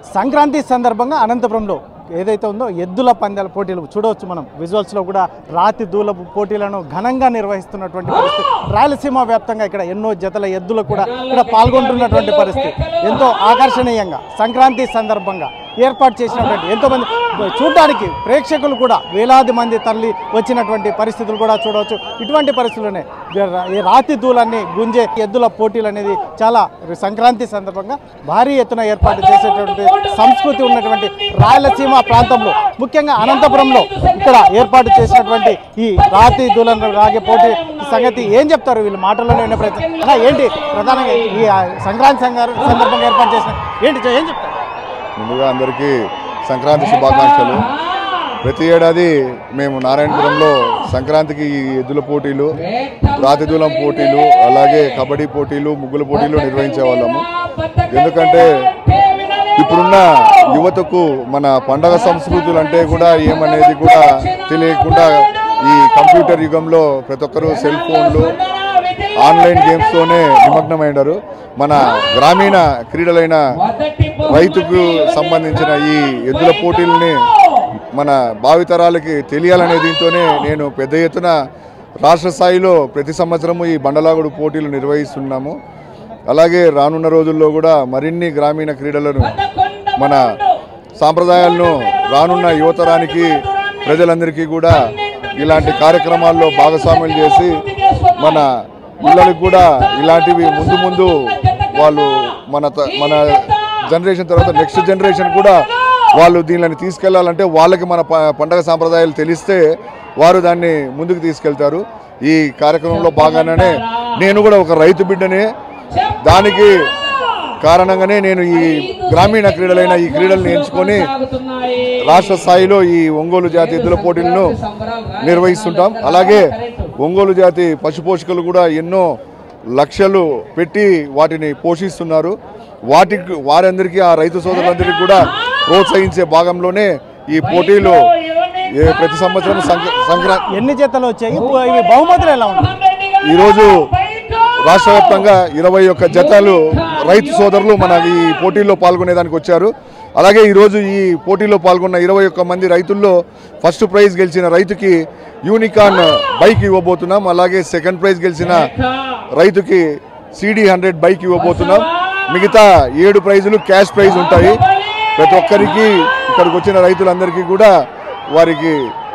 సంక్రాంతి సందర్భంగా అనంతపురంలో ఏదైతే ఉందో ఎద్దుల పందాల పోటీలు చూడవచ్చు మనం విజువల్స్లో కూడా రాతి దూల పోటీలను ఘనంగా నిర్వహిస్తున్నటువంటి పరిస్థితి రాయలసీమ వ్యాప్తంగా ఇక్కడ ఎన్నో జతల ఎద్దులు కూడా ఇక్కడ పాల్గొంటున్నటువంటి పరిస్థితి ఎంతో ఆకర్షణీయంగా సంక్రాంతి సందర్భంగా ఏర్పాటు చేసినటువంటి ఎంతోమంది చూడడానికి ప్రేక్షకులు కూడా వేలాది మంది తరలి వచ్చినటువంటి పరిస్థితులు కూడా చూడవచ్చు ఇటువంటి పరిస్థితుల్లోనే ఈ రాతి దూలన్నీ గుంజే ఎద్దుల పోటీలు అనేది చాలా సంక్రాంతి సందర్భంగా భారీ ఎత్తున ఏర్పాటు చేసేటువంటి సంస్కృతి ఉన్నటువంటి రాయలసీమ ప్రాంతంలో ముఖ్యంగా అనంతపురంలో ఇక్కడ ఏర్పాటు చేసినటువంటి ఈ రాతి దూలను రాగే పోటీ సంగతి ఏం చెప్తారు వీళ్ళు మాటల్లోనే వినే ప్రయత్నం అలా ఏంటి ప్రధానంగా ఈ ఆ సంక్రాంతి సంగారు- సందర్భంగా ఏర్పాటు చేసిన ఏంటి ఏం చెప్తారు ముందుగా అందరికీ సంక్రాంతి శుభాకాంక్షలు ప్రతి ఏడాది మేము నారాయణపురంలో సంక్రాంతికి ఈ ఎద్దుల పోటీలు రాతిదూలం పోటీలు అలాగే కబడ్డీ పోటీలు ముగ్గుల పోటీలు నిర్వహించే వాళ్ళము ఎందుకంటే ఇప్పుడున్న యువతకు మన పండగ సంస్కృతులు అంటే కూడా ఏమనేది కూడా తెలియకుండా ఈ కంప్యూటర్ యుగంలో ప్రతి ఒక్కరూ సెల్ ఫోన్లు ఆన్లైన్ గేమ్స్తోనే నిమగ్నమైనారు మన గ్రామీణ క్రీడలైన రైతుకు సంబంధించిన ఈ ఎద్దుల పోటీలని మన భావితరాలకి తెలియాలనే దీంతోనే నేను పెద్ద ఎత్తున రాష్ట్ర స్థాయిలో ప్రతి సంవత్సరము ఈ బండలాగుడు పోటీలు నిర్వహిస్తున్నాము అలాగే రానున్న రోజుల్లో కూడా మరిన్ని గ్రామీణ క్రీడలను మన సాంప్రదాయాలను రానున్న యువతరానికి ప్రజలందరికీ కూడా ఇలాంటి కార్యక్రమాల్లో భాగస్వామ్యం చేసి మన పిల్లలకు కూడా ఇలాంటివి ముందు ముందు వాళ్ళు మన త- మన జనరేషన్ తర్వాత నెక్స్ట్ జనరేషన్ కూడా వాళ్ళు దీనిని తీసుకెళ్లాలంటే వాళ్ళకి మన ప- పండగ సాంప్రదాయాలు తెలిస్తే వారు దాన్ని ముందుకు తీసుకెళ్తారు ఈ కార్యక్రమంలో భాగంగానే నేను కూడా ఒక రైతు బిడ్డనే దానికి కారణంగానే నేను ఈ గ్రామీణ క్రీడలైన ఈ క్రీడలను ఎంచుకొని రాష్ట్ర స్థాయిలో ఈ ఒంగోలు జాతి ఎద్దుల పోటీలను నిర్వహిస్తుంటాం అలాగే ఒంగోలు జాతి పశు పోషకులు కూడా ఎన్నో లక్షలు పెట్టి వాటిని పోషిస్తున్నారు వాటికి వారందరికీ ఆ రైతు సోదరులందరికీ కూడా ప్రోత్సహించే భాగంలోనే ఈ పోటీలు ఏ ప్రతి సంవత్సరం సంక్ర సంక్రాంతి ఎన్ని జతలు వచ్చాయి ఇప్పు- ఇవి బహుమతులు ఎలా ఉంటాయి ఈరోజు రాష్ట్ర వ్యాప్తంగా ఇరవై ఒక్క జతలు రైతు సోదరులు మన ఈ పోటీల్లో పాల్గొనేదానికి వచ్చారు అలాగే ఈరోజు ఈ పోటీలో పాల్గొన్న ఇరవై ఒక్క మంది రైతుల్లో ఫస్ట్ ప్రైజ్ గెలిచిన రైతుకి యూనికాన్ బైక్ ఇవ్వబోతున్నాం అలాగే సెకండ్ ప్రైజ్ గెలిచిన రైతుకి సిడి హండ్రెడ్ బైక్ ఇవ్వబోతున్నాం మిగతా ఏడు ప్రైజులు క్యాష్ ప్రైజ్ ఉంటాయి ప్రతి ఒక్కరికి ఇక్కడికి వచ్చిన రైతులందరికీ కూడా వారికి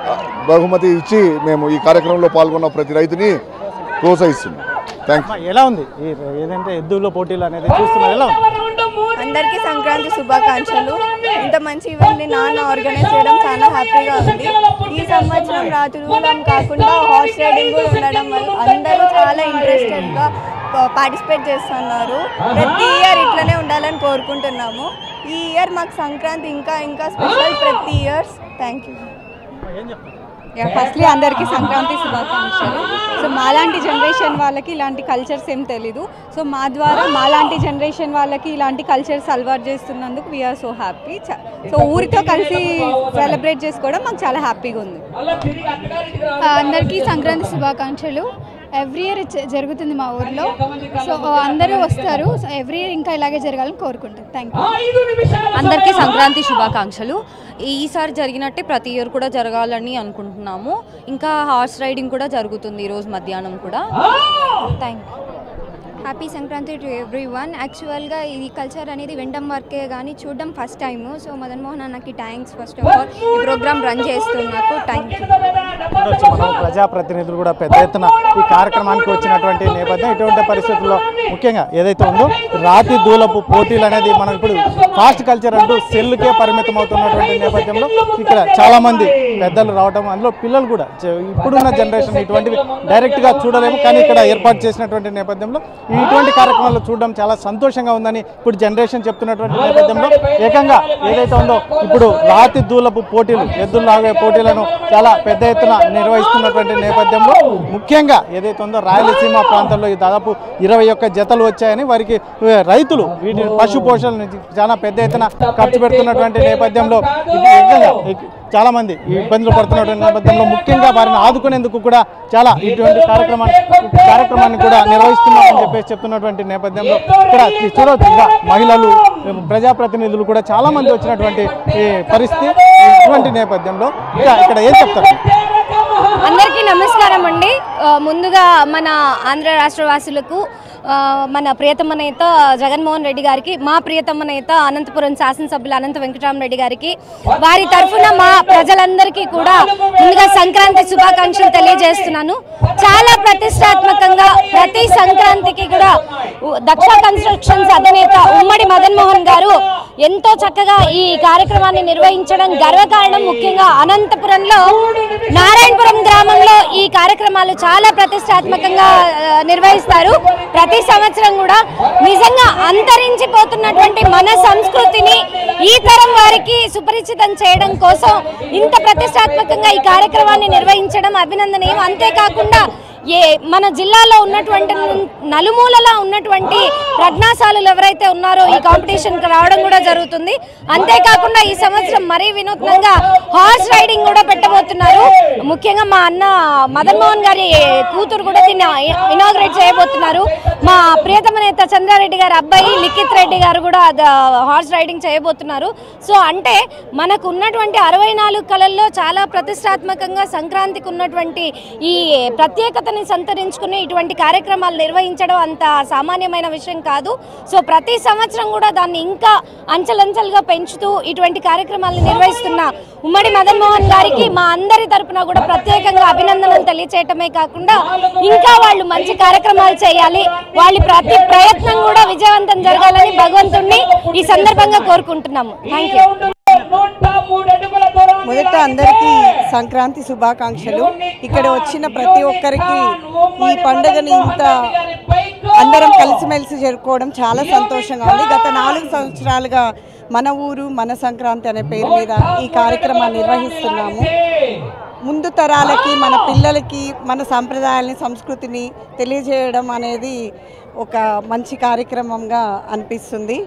బహుమతి ఇచ్చి మేము ఈ కార్యక్రమంలో పాల్గొన్న ప్రతి రైతుని ప్రోత్సహిస్తున్నాం థ్యాంక్ అమ్మా, ఎలా ఉంది ఈ ఏదంటే ఎద్దుల పోటీలు అనేది చూస్తున్నారు ఎలా ఉంది అందరికీ సంక్రాంతి శుభాకాంక్షలు ఇంత మంచి ఈవెంట్ ని నాన్న ఆర్గనైజ్ చేయడం చాలా హ్యాపీగా ఉంది ఈ సంవత్సరం రాత్రులం కాకుండా హార్స్ రైడింగ్ కూడా ఉండడం వల్ల అందరూ చాలా ఇంట్రెస్టెడ్ గా పార్టిసిపేట్ చేస్తున్నారు ప్రతి ఇయర్ ఇట్లనే ఉండాలని కోరుకుంటున్నాము ఈ ఇయర్ మాకు సంక్రాంతి ఇంకా ఇంకా స్పెషల్ ప్రతి ఇయర్స్ థ్యాంక్ యూ ఏం చెప్తారు యా ఫస్ట్లీ అందరికీ సంక్రాంతి శుభాకాంక్షలు సో మాలాంటి జనరేషన్ వాళ్ళకి ఇలాంటి కల్చర్స్ ఏం తెలీదు సో మా ద్వారా మాలాంటి జనరేషన్ వాళ్ళకి ఇలాంటి కల్చర్స్ అలవాటు చేస్తున్నందుకు వీఆర్ సో హ్యాపీ సో ఊరితో కలిసి సెలబ్రేట్ చేసుకోవడం మాకు చాలా హ్యాపీగా ఉంది అందరికీ సంక్రాంతి శుభాకాంక్షలు ఎవ్రీ ఇయర్ జరుగుతుంది మా ఊర్లో సో అందరూ వస్తారు సో ఎవ్రీ ఇయర్ ఇంకా ఇలాగే జరగాలని కోరుకుంటాను థ్యాంక్ యూ అందరికీ సంక్రాంతి శుభాకాంక్షలు ఈసారి జరిగినట్టే ప్రతి ఇయర్ కూడా జరగాలని అనుకుంటున్నాము ఇంకా హార్స్ రైడింగ్ కూడా జరుగుతుంది ఈరోజు మధ్యాహ్నం కూడా thank you happy Sankranti to everyone యాక్చువల్గా ఈ కల్చర్ అనేది వినడం వరకే కానీ చూడడం first time so Madan Mohan అన్నకి థ్యాంక్స్ ఫస్ట్ ఆఫ్ ఆల్ ఈ ప్రోగ్రామ్ రన్ చేస్తున్నందుకు థ్యాంక్ యూ చూడొచ్చు మనం ప్రజాప్రతినిధులు కూడా పెద్ద ఎత్తున ఈ కార్యక్రమానికి వచ్చినటువంటి నేపథ్యం ఇటువంటి పరిస్థితుల్లో ముఖ్యంగా ఏదైతే ఉందో రాతి దూలపు పోటీలు అనేది మనం ఇప్పుడు ఫాస్ట్ కల్చర్ అంటూ సెల్లుకే పరిమితం అవుతున్నటువంటి నేపథ్యంలో ఇక్కడ చాలా మంది పెద్దలు రావడం అందులో పిల్లలు కూడా చ- ఇప్పుడున్న జనరేషన్ ఇటువంటివి డైరెక్ట్గా చూడలేము కానీ ఇక్కడ ఏర్పాటు చేసినటువంటి నేపథ్యంలో ఇటువంటి కార్యక్రమాలు చూడడం చాలా సంతోషంగా ఉందని ఇప్పుడు జనరేషన్ చెప్తున్నటువంటి నేపథ్యంలో ఏకంగా ఏదైతే ఉందో ఇప్పుడు రాతి దూలపు పోటీలు ఎద్దులు లాగే పోటీలను చాలా పెద్ద ఎత్తున నిర్వహిస్తున్నటువంటి నేపథ్యంలో ముఖ్యంగా ఏదైతే ఉందో రాయలసీమ ప్రాంతంలో ఈ దాదాపు ఇరవై ఒక్క జతలు వచ్చాయని వారికి ఏ, రైతులు వీటి పశు పోషణ నుంచి చాలా పెద్ద ఎత్తున ఖర్చు పెడుతున్నటువంటి నేపథ్యంలో ఇది ఏకంగా ఇక్- చాలా మంది ఇబ్బందులు పడుతున్నటువంటి నేపథ్యంలో ముఖ్యంగా వారిని ఆదుకునేందుకు కూడా చాలా ఇటువంటి కార్యక్రమాన్ని కార్యక్రమం కార్యక్రమాన్ని కూడా నిర్వహిస్తున్నామని చెప్పేసి చెప్తున్నటువంటి నేపథ్యంలో ఇక్కడ చూడవచ్చు ఇంకా మహిళలు ప్రజాప్రతినిధులు కూడా చాలా మంది వచ్చినటువంటి ఈ పరిస్థితి ఇటువంటి నేపథ్యంలో ఇంకా ఇక్కడ ఏం చెప్తారు అందరికీ నమస్కారం అండి ఆ, ముందుగా మన ఆంధ్ర రాష్ట్రవాసులకు ఆ, మన ప్రియతమ నేత జగన్మోహన్ రెడ్డి గారికి మా ప్రియతమ నేత అనంతపురం శాసనసభ్యులు అనంత వెంకటరామరెడ్డి గారికి వారి తరఫున మా ప్రజలందరికీ కూడా ముందుగా సంక్రాంతి శుభాకాంక్షలు తెలియజేస్తున్నాను చాలా ప్రతిష్టాత్మకంగా ప్రతి సంక్రాంతికి కూడా ఉ- దక్ష కన్స్ట్రక్షన్స్ అధినేత ఉమ్మడి మదన్ మోహన్ గారు ఎంతో చక్కగా ఈ కార్యక్రమాన్ని నిర్వహించడం గర్వకారణం ముఖ్యంగా అనంతపురంలో నారాయణపురం గ్రామంలో ఈ కార్యక్రమాలు చాలా ప్రతిష్టాత్మకంగా ఆ, నిర్వహిస్తారు ప్రతి సంవత్సరం కూడా నిజంగా అంతరించిపోతున్నటువంటి మన సంస్కృతిని ఈ తరం వారికి సుపరిచితం చేయడం కోసం ఇంత ప్రతిష్టాత్మకంగా ఈ కార్యక్రమాన్ని నిర్వహించడం అభినందనీయం అంతేకాకుండా ఏ మన జిల్లాలో ఉన్నటువంటి నలుమూలలా ఉన్నటువంటి ప్రజ్ఞాశాలులు ఎవరైతే ఉన్నారో ఈ కాంపిటీషన్ కి రావడం కూడా జరుగుతుంది అంతేకాకుండా ఈ సంవత్సరం మరీ వినూత్నంగా హార్స్ రైడింగ్ కూడా పెట్టబోతున్నారు ముఖ్యంగా మా అన్న మదన్ మోహన్ గారి కూతురు కూడా దీన్ని ఇనాగ్రేట్ చేయబోతున్నారు మా ప్రియతమ నేత చంద్రారెడ్డి గారి అబ్బాయి లిఖిత్ రెడ్డి గారు కూడా హార్స్ రైడింగ్ చేయబోతున్నారు సో అంటే మనకు ఉన్నటువంటి అరవై నాలుగు కళల్లో చాలా ప్రతిష్టాత్మకంగా సంక్రాంతికి ఉన్నటువంటి ఈ ప్రత్యేకతని సంతరించుకుని ఇటువంటి కార్యక్రమాలు నిర్వహించడం అంత సామాన్యమైన విషయం కాదు సో ప్రతి సంవత్సరం కూడా దాన్ని ఇంకా అంచెలంచెలుగా పెంచుతూ ఇటువంటి కార్యక్రమాలను నిర్వహిస్తున్న ఉమ్మడి మదన్ మోహన్ గారికి మా అందరి తరపున కూడా ప్రత్యేకంగా అభినందనలు తెలియచేయటమే కాకుండా ఇంకా వాళ్ళు మంచి కార్యక్రమాలు చేయాలి వాళ్ళ ప్రతి ప్రయత్నం కూడా విజయవంతం జరగాలని భగవంతుణ్ణి ఈ సందర్భంగా కోరుకుంటున్నాము థ్యాంక్ యూ మొదట అందరికీ సంక్రాంతి శుభాకాంక్షలు ఇక్కడ వచ్చిన ప్రతి ఒక్కరికి ఈ పండుగని ఇంత అందరం కలిసిమెలిసి జరుపుకోవడం చాలా సంతోషంగా ఉంది గత నాలుగు సంవత్సరాలుగా మన ఊరు మన సంక్రాంతి అనే పేరు మీద ఈ కార్యక్రమాన్ని నిర్వహిస్తున్నాము ముందు తరాలకి మన పిల్లలకి మన సంప్రదాయాలని సంస్కృతిని తెలియజేయడం అనేది ఒక మంచి కార్యక్రమంగా అనిపిస్తుంది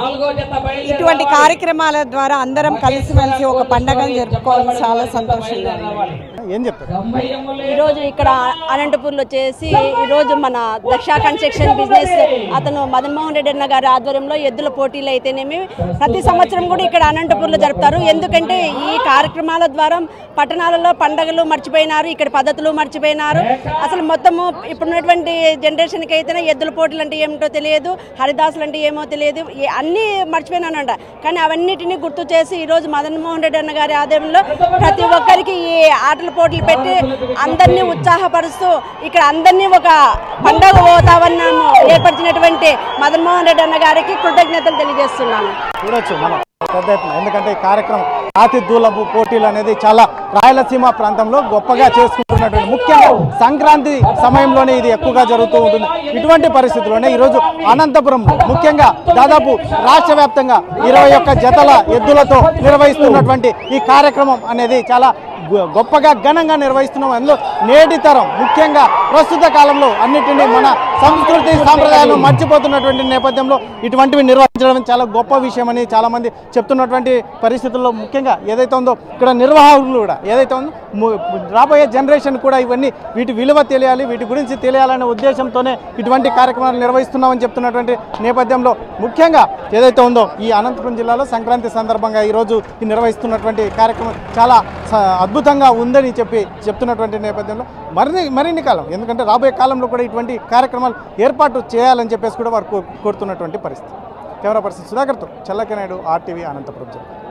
ఇటువంటి కార్యక్రమాల ద్వారా అందరం కలిసిమెలిసి ఒక పండగను జరుపుకోవడం చాలా సంతోషంగా ఉంది ఏం చెప్తారు ఈరోజు ఇక్కడ అనంతపూర్లో వచ్చేసి ఈరోజు మన దక్ష కన్స్ట్రక్షన్ బిజినెస్ అతను మదన్ మోహన్ రెడ్డి అన్న గారి ఆధ్వర్యంలో ఎద్దుల పోటీలు అయితేనేమి ప్రతి సంవత్సరం కూడా ఇక్కడ అనంతపూర్లో జరుపుతారు ఎందుకంటే ఈ కార్యక్రమాల ద్వారా పట్టణాలలో పండగలు మర్చిపోయినారు ఇక్కడ పద్ధతులు మర్చిపోయినారు అసలు మొత్తము ఇప్పుడున్నటువంటి జనరేషన్కి అయితేనే ఎద్దుల పోటీలు అంటే ఏమిటో తెలియదు హరిదాసులు అంటే ఏమో తెలియదు ఏ- అన్నీ మర్చిపోయినానంట కానీ అవన్నిటిని గుర్తు చేసి ఈరోజు మదన్ మోహన్ రెడ్డి అన్న గారి ఆధ్వర్యంలో ప్రతి ఒక్కరికి ఈ ఆటల పోటీలు పెట్టి అందరినీ ఉత్సాహపరుస్తూ ఇక్కడ అందరినీ ఒక పండగ వాతావరణం ఏర్పరిచినటువంటి మదన్ మోహన్ రెడ్డి అన్న గారికి కృతజ్ఞతలు తెలియజేస్తున్నాను చూడొచ్చు మనం పెద్ద ఎత్తున ఎందుకంటే ఈ కార్యక్రమం రాతి దూలపు పోటీలు అనేది చాలా రాయలసీమ ప్రాంతంలో గొప్పగా చేసుకుంటున్నటువంటి ముఖ్యంగా సంక్రాంతి సమయంలోనే ఇది ఎక్కువగా జరుగుతూ ఉంటుంది ఇటువంటి పరిస్థితుల్లోనే ఈరోజు అనంతపురంలో ముఖ్యంగా దాదాపు రాష్ట్ర వ్యాప్తంగా ఇరవై ఒక్క జతల ఎద్దులతో నిర్వహిస్తున్నటువంటి ఈ కార్యక్రమం అనేది చాలా గొ- గొప్పగా ఘనంగా నిర్వహిస్తున్నాం అందులో నేటి తరం ముఖ్యంగా ప్రస్తుత కాలంలో అన్నిటినీ మన సంస్కృతి సాంప్రదాయాలు మర్చిపోతున్నటువంటి నేపథ్యంలో ఇటువంటివి నిర్వహించడం చాలా గొప్ప విషయం అని చాలా మంది చెప్తున్నటువంటి పరిస్థితుల్లో ముఖ్యంగా ఏదైతే ఉందో ఇక్కడ నిర్వాహకులు కూడా ఏదైతే ఉందో ము- రాబోయే జనరేషన్ కూడా ఇవన్నీ వీటి విలువ తెలియాలి వీటి గురించి తెలియాలనే ఉద్దేశంతోనే ఇటువంటి కార్యక్రమాలు నిర్వహిస్తున్నామని చెప్తున్నటువంటి నేపథ్యంలో ముఖ్యంగా ఏదైతే ఉందో ఈ అనంతపురం జిల్లాలో సంక్రాంతి సందర్భంగా ఈరోజు ఈ నిర్వహిస్తున్నటువంటి కార్యక్రమం చాలా స- అద్భుతంగా ఉందని చెప్పి చెప్తున్నటువంటి నేపథ్యంలో మరిన్ని మరిన్ని కాలం ఎందుకంటే రాబోయే కాలంలో కూడా ఇటువంటి కార్యక్రమాలు ఏర్పాటు చేయాలని చెప్పేసి కూడా వారు కో- కోరుతున్నటువంటి పరిస్థితి కెమెరా పర్సన్ సుధాకర్తో చల్లకనాయుడు ఆర్టీవీ అనంతపురం జిల్లా